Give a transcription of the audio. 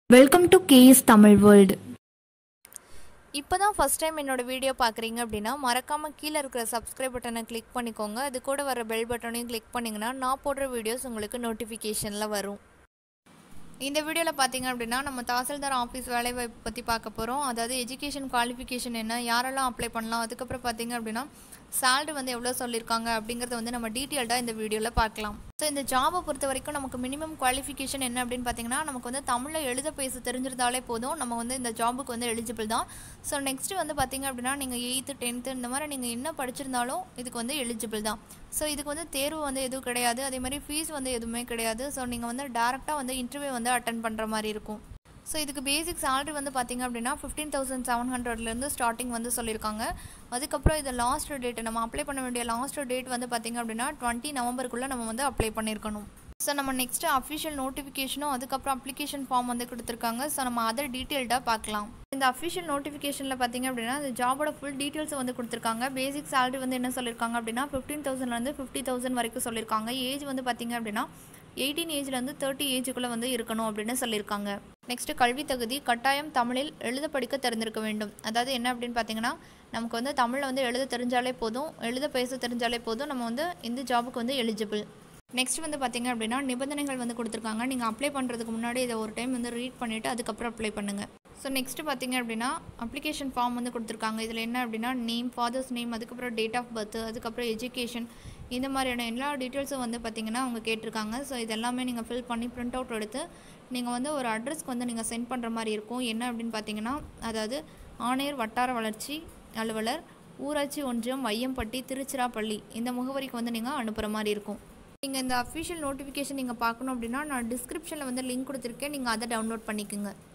welcome to KS Tamil world இப்போ தான் first time என்னோட வீடியோ பார்க்குறீங்க அப்படின்னா மறக்காமல் கீழே இருக்கிற சப்ஸ்கிரைப் பட்டனை கிளிக் பண்ணிக்கோங்க அது கூட வர பெல் பட்டனையும் கிளிக் பண்ணிங்கன்னா நான் போடுற வீடியோஸ் உங்களுக்கு நோட்டிஃபிகேஷனில் வரும் இந்த வீடியோவில் பார்த்தீங்க அப்படின்னா நம்ம தாசில்தார் ஆஃபீஸ் வேலைவாய்ப்பு பற்றி பார்க்க போகிறோம் அதாவது எஜுகேஷன் குவாலிஃபிகேஷன் என்ன யாரெல்லாம் அப்ளை பண்ணலாம் அதுக்கப்புறம் பார்த்தீங்க அப்படின்னா salary வந்து எவ்வளோ சொல்லியிருக்காங்க அப்படிங்கிறத வந்து நம்ம டீட்டெயில்டாக இந்த வீடியோவில் பார்க்கலாம் ஸோ இந்த ஜாபை பொறுத்த வரைக்கும் நமக்கு மினிமம் குவாலிஃபிகேஷன் என்ன அப்படின்னு பார்த்தீங்கன்னா நமக்கு வந்து தமிழில் எழுத பேச தெரிஞ்சிருந்தாலே போதும் நம்ம வந்து இந்த ஜாபுக்கு வந்து எலிஜிபிள் தான் ஸோ நெக்ஸ்ட்டு வந்து பார்த்தீங்க அப்படின்னா நீங்கள் எயித்து டென்த்து இந்த மாதிரி நீங்கள் என்ன படிச்சிருந்தாலும் இதுக்கு வந்து எலிஜிபிள் தான் ஸோ இதுக்கு வந்து தேர்வு வந்து எதுவும் கிடையாது அதே மாதிரி ஃபீஸ் வந்து எதுவுமே கிடையாது ஸோ நீங்கள் வந்து டேரெக்டாக வந்து இன்டர்வியூ வந்து அட்டன் பண்ணுற மாதிரி இருக்கும் ஸோ இதுக்கு பேசிக் salary வந்து பார்த்தீங்க அப்படின்னா ஃபிஃப்டீன் தௌசண்ட் செவன் ஹண்ட்ரட்லேருந்து ஸ்டார்டிங் வந்து சொல்லியிருக்காங்க அதுக்கப்புறம் இது லாஸ்ட் டேட் நம்ம அப்ளை பண்ண வேண்டிய லாஸ்ட் டேட் வந்து பார்த்தீங்க அப்படின்னா டுவெண்ட்டி நவம்பருக்குள்ளே நம்ம வந்து அப்ளை பண்ணியிருக்கணும் ஸோ நம்ம நெக்ஸ்ட்டு அஃபிஷியல் நோட்டிஃபிகேஷனும் அதுக்கப்புறம் அப்ளிகேஷன் ஃபார்ம் வந்து கொடுத்துருக்காங்க ஸோ நம்ம அதை டீட்டெயில்டாக பார்க்கலாம் இந்த அஃபிஷியல் நோட்டிஃபிகேஷனில் பார்த்தீங்க அப்படின்னா இந்த ஜாபோட ஃபுல் டீட்டெயில்ஸ் வந்து கொடுத்துருக்காங்க பேசிக் salary வந்து என்ன சொல்லியிருக்காங்க அப்படின்னா ஃபிஃப்டீன் தௌசண்ட்லேருந்து ஃபிஃப்டி தௌசண்ட் வரைக்கும் சொல்லியிருக்காங்க ஏஜ் வந்து பார்த்தீங்க அப்படின்னா எயிட்டீன் ஏஜ்லேருந்து தேர்ட்டி ஏஜுக்குள்ளே வந்து இருக்கணும் அப்படின்னு சொல்லியிருக்காங்க நெக்ஸ்ட்டு கல்வி தகுதி கட்டாயம் தமிழில் எழுத படிக்க தெரிந்திருக்க வேண்டும் அதாவது என்ன அப்படின்னு பார்த்தீங்கன்னா நமக்கு வந்து தமிழில் வந்து எழுத தெரிஞ்சாலே போதும் எழுத பேச தெரிஞ்சாலே போதும் நம்ம வந்து இந்த ஜாபுக்கு வந்து எலிஜிபிள் நெக்ஸ்ட் வந்து பார்த்தீங்க அப்படின்னா நிபந்தனைகள் வந்து கொடுத்துருக்காங்க நீங்கள் அப்ளை பண்ணுறதுக்கு முன்னாடி இதை ஒரு டைம் வந்து ரீட் பண்ணிவிட்டு அதுக்கப்புறம் அப்ளை பண்ணுங்கள் ஸோ நெக்ஸ்ட்டு பார்த்தீங்க அப்படின்னா அப்ளிகேஷன் ஃபார்ம் வந்து கொடுத்துருக்காங்க இதில் என்ன அப்படின்னா நேம் ஃபாதர்ஸ் நேம் அதுக்கப்புறம் டேட் ஆஃப் பர்த் அதுக்கப்புறம் எஜுகேஷன் இந்த மாதிரியான எல்லா டீட்டெயில்ஸும் வந்து பார்த்தீங்கன்னா அவங்க கேட்டிருக்காங்க ஸோ இதெல்லாமே நீங்கள் ஃபில் பண்ணி பிரிண்ட் அவுட் எடுத்து நீங்கள் வந்து ஒரு அட்ரஸ்க்கு வந்து நீங்கள் சென்ட் பண்ணுற மாதிரி இருக்கும் என்ன அப்படின்னு பார்த்தீங்கன்னா அதாவது ஆணையர் வட்டார வளர்ச்சி அலுவலர் ஊராட்சி ஒன்றியம் வையம்பட்டி திருச்சிராப்பள்ளி இந்த முகவரிக்கு வந்து நீங்கள் அனுப்புகிற மாதிரி இருக்கும் நீங்கள் இந்த அஃபிஷியல் நோட்டிஃபிகேஷன் நீங்கள் பார்க்கணும் அப்படின்னா நான் டிஸ்கிரிப்ஷனில் வந்து லிங்க் கொடுத்துருக்கேன் நீங்கள் அதை டவுன்லோட் பண்ணிக்கோங்க